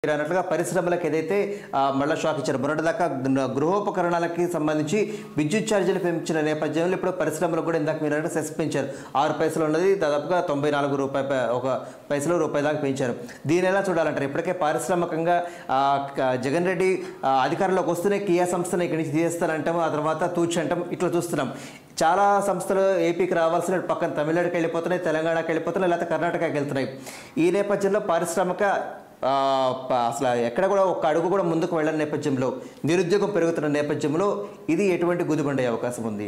మీరు అన్నట్లుగా పరిశ్రమలకు ఏదైతే ఆ, మళ్ళా షాక్ ఇచ్చారు మొన్నటిదాకా గృ- గృహోపకరణాలకి సంబంధించి విద్యుత్ ఛార్జీలు పెంచిన నేపథ్యంలో ఇప్పుడు పరిశ్రమలకు కూడా ఇందాక మీరు అన్నట్టు సెస్ పెంచారు ఆరు పైసలు ఉన్నది దాదాపుగా తొంభై నాలుగు రూపాయ ప- ఒక పైసలు రూపాయి దాకా పెంచారు దీని ఎలా చూడాలంటారు ఇప్పటికే పారిశ్రామికంగా ఆ, క- జగన్ రెడ్డి ఆ, అధికారంలోకి వస్తూనే కియా సంస్థను ఇక్కడి నుంచి తీసేస్తానంటాం ఆ తర్వాత తూచి అంటాం ఇట్లా చూస్తున్నాం చాలా సంస్థలు ఏపీకి రావాల్సిన పక్కన తమిళనాడుకి వెళ్ళిపోతున్నాయి తెలంగాణకి వెళ్ళిపోతున్నాయి లేకపోతే కర్ణాటకకి వెళ్తున్నాయి ఈ నేపథ్యంలో పారిశ్రామిక ఆ, ప- అసలు ఎక్కడ కూడా ఒక అడుగు కూడా ముందుకు వెళ్ళని నేపథ్యంలో నిరుద్యోగం పెరుగుతున్న నేపథ్యంలో ఇది ఎటువంటి గుదిబండే అవకాశం ఉంది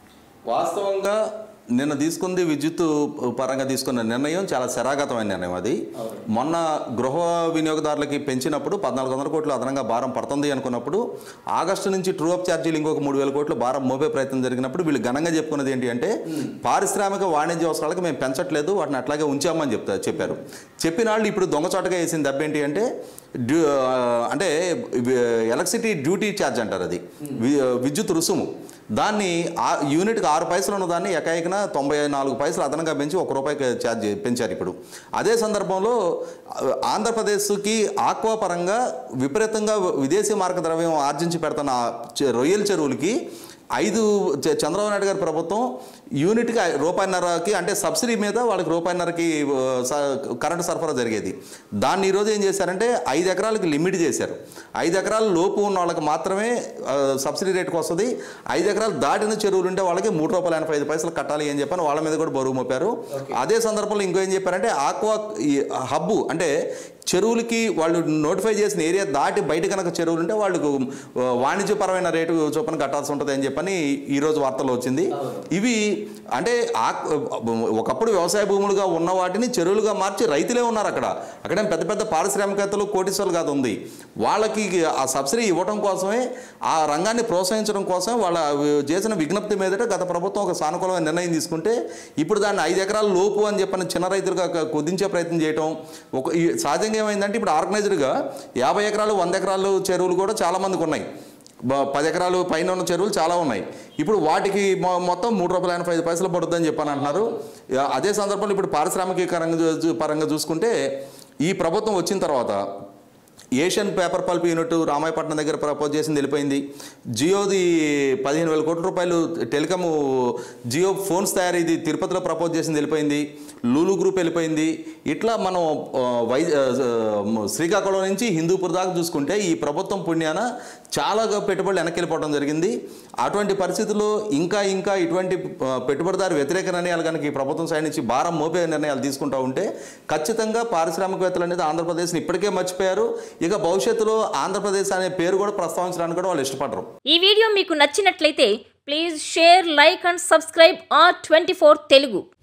వాస్తవంగా నిన్న తీసుకుంది విద్యుత్ పరంగా తీసుకున్న నిర్ణయం చాలా శరాగతమైన నిర్ణయం అది మొన్న గృహ వినియోగదారులకి పెంచినప్పుడు పద్నాలుగు వందల కోట్లు అదనంగా భారం పడుతుంది అనుకున్నప్పుడు ఆగస్టు నుంచి ట్రూ అప్ ఛార్జీలు ఇంకొక మూడు వేల కోట్లు భారం మోపే ప్రయత్నం జరిగినప్పుడు వీళ్ళు ఘనంగా చెప్పుకున్నది ఏంటి అంటే పారిశ్రామిక వాణిజ్య అవసరాలకు మేము పెంచట్లేదు వాటిని అట్లాగే ఉంచామని చెప్తా చెప్పారు చెప్పిన వాళ్ళు ఇప్పుడు దొంగచాటుగా వేసిన దెబ్బ ఏంటి అంటే డ్యూ ఆ, అంటే ఎలక్ట్రిసిటీ డ్యూటీ ఛార్జ్ అంటారు అది వి- విద్యుత్ రుసుము దాన్ని ఆ యూనిట్కి ఆరు పైసలు ఉన్న దాన్ని ఎకాయికన తొంభై నాలుగు పైసలు అదనంగా పెంచి ఒక రూపాయికి ఛార్జ్ పెంచారు ఇప్పుడు అదే సందర్భంలో ఆ, ఆంధ్రప్రదేశ్కి ఆక్వా పరంగా విపరీతంగా విదేశీ మార్క ద్రవ్యం ఆర్జించి పెడుతున్న ఆ చె- రొయ్యల చెరువులకి ఐదు చ- చంద్రబాబు నాయుడు గారి ప్రభుత్వం యూనిట్కి ఐ- రూపాయిన్నరకి అంటే సబ్సిడీ మీద వాళ్ళకి రూపాయిన్నరకి ఆ, స- కరెంటు సరఫరా జరిగేది దాన్ని ఈరోజు ఏం చేశారంటే ఐదు ఎకరాలకి లిమిట్ చేశారు ఐదు ఎకరాల లోపు ఉన్న వాళ్ళకి మాత్రమే ఆ, సబ్సిడీ రేటుకు వస్తుంది ఐదు ఎకరాలు దాటిన చెరువులు ఉంటే వాళ్ళకి మూడు రూపాయల ఎనభై ఐదు పైసలు కట్టాలి అని చెప్పని వాళ్ళ మీద కూడా బరువు మోపారు అదే సందర్భంలో ఇంకో ఏం చెప్పారంటే ఆక్వా ఈ హబ్బు అంటే చెరువులకి వాళ్ళు నోటిఫై చేసిన ఏరియా దాటి బయట కనుక చెరువులు ఉంటే వాళ్ళకు ఆ, వాణిజ్యపరమైన రేటు చొప్పున కట్టాల్సి ఉంటుంది అని చెప్పని ఈరోజు వార్తల్లో వచ్చింది ఇవి అంటే ఆక్- ఒకప్పుడు వ్యవసాయ భూములుగా ఉన్న వాటిని చెరువులుగా మార్చి రైతులే ఉన్నారు అక్కడ అక్కడేం పెద్ద పెద్ద పారిశ్రామికవేత్తలు కోటీశ్వర్లు కాదు ఉంది వాళ్ళకి ఆ సబ్సిడీ ఇవ్వడం కోసమే ఆ రంగాన్ని ప్రోత్సహించడం కోసం వాళ్ళ చేసిన విజ్ఞప్తి మీదట గత ప్రభుత్వం ఒక సానుకూలమైన నిర్ణయం తీసుకుంటే ఇప్పుడు దాన్ని ఐదు ఎకరాల లోపు అని చెప్పని చిన్న రైతులుగా క- కుదించే ప్రయత్నం చేయటం ఒక ఈ సహజంగా ఏమైందంటే ఇప్పుడు ఆర్గనైజ్డ్గా యాభై ఎకరాలు వంద ఎకరాలు చెరువులు కూడా చాలా మందికి ఉన్నాయి బ- పది ఎకరాలు పైన ఉన్న చెరువులు చాలా ఉన్నాయి ఇప్పుడు వాటికి మొ- మొత్తం మూడు రూపాయల ఎనభై ఐదు పైసలు పడుతుందని చెప్పని అంటున్నారు ఇక అదే సందర్భంలో ఇప్పుడు పారిశ్రామికీకరంగా చూ- చూ- పరంగా చూసుకుంటే ఈ ప్రభుత్వం వచ్చిన తర్వాత Asian paper pulp unit Ramayapatnam దగ్గర ప్రపోజ్ చేసింది వెళ్ళిపోయింది జియోది పదిహేను వేల కోట్ల రూపాయలు టెలికాము జియో ఫోన్స్ తయారీది తిరుపతిలో ప్రపోజ్ చేసింది వెళ్ళిపోయింది లూలు గ్రూప్ వెళ్ళిపోయింది ఇట్లా మనం ఆ, వై ఆ, శ్రీకాకుళం నుంచి హిందూపూర్ దాకా చూసుకుంటే ఈ ప్రభుత్వం పుణ్యాన చాలా పెట్టుబడులు వెనక్కి వెళ్ళిపోవడం జరిగింది అటువంటి పరిస్థితుల్లో ఇంకా ఇంకా ఇటువంటి ఆ, పెట్టుబడిదారు వ్యతిరేక నిర్ణయాలు కనుక ఈ ప్రభుత్వం సైడ్ నుంచి భారం మోపే నిర్ణయాలు తీసుకుంటూ ఉంటే ఖచ్చితంగా పారిశ్రామికవేత్తలు అనేది ఆంధ్రప్రదేశ్ని ఇప్పటికే మర్చిపోయారు ఇక భవిష్యత్తులో ఆంధ్రప్రదేశ్ అనే పేరు కూడా ప్రస్తావించడానికి కూడా వాళ్ళు ఇష్టపడరు ఈ వీడియో మీకు నచ్చినట్లయితే please share like and subscribe R twenty Telugu